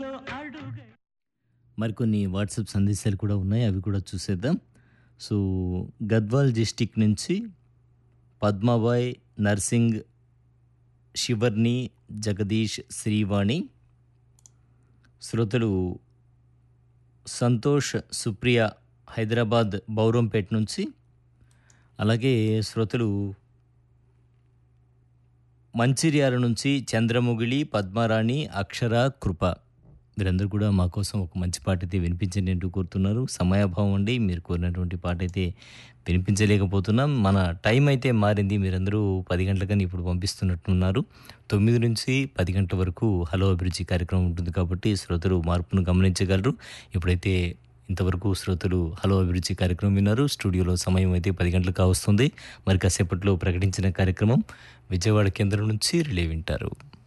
అడుగులో అడుగై మరికొన్ని వాట్సాప్ సందేశాలు కూడా ఉన్నాయి అవి కూడా చూసేద్దాం సో గద్వాల్ డిస్టిక్ నుంచి పద్మాబాయ్ నర్సింగ్ శివర్ని జగదీష్ శ్రీవాణి శ్రోతలు సంతోష్ సుప్రియ హైదరాబాద్ బౌరంపేట నుంచి అలాగే శ్రోతలు మంచిర్యాల నుంచి చంద్రముగిలి పద్మారాణి అక్షర కృప వీరందరూ కూడా మా కోసం ఒక మంచి పాట అయితే వినిపించండి అంటూ కోరుతున్నారు సమయాభావం అండి మీరు కోరినటువంటి పాట అయితే వినిపించలేకపోతున్నాం మన టైం అయితే మారింది మీరందరూ పది గంటలకని ఇప్పుడు పంపిస్తున్నట్టున్నారు తొమ్మిది నుంచి పది గంటల వరకు హలో అభిరుచి కార్యక్రమం ఉంటుంది కాబట్టి శ్రోతలు మార్పును గమనించగలరు ఇప్పుడైతే ఇంతవరకు శ్రోతలు హలో అభిరుచి కార్యక్రమం విన్నారు స్టూడియోలో సమయం అయితే పది గంటలకు కావస్తుంది మరి కాసేపట్లో ప్రకటించిన కార్యక్రమం విజయవాడ కేంద్రం నుంచి రిలే వింటారు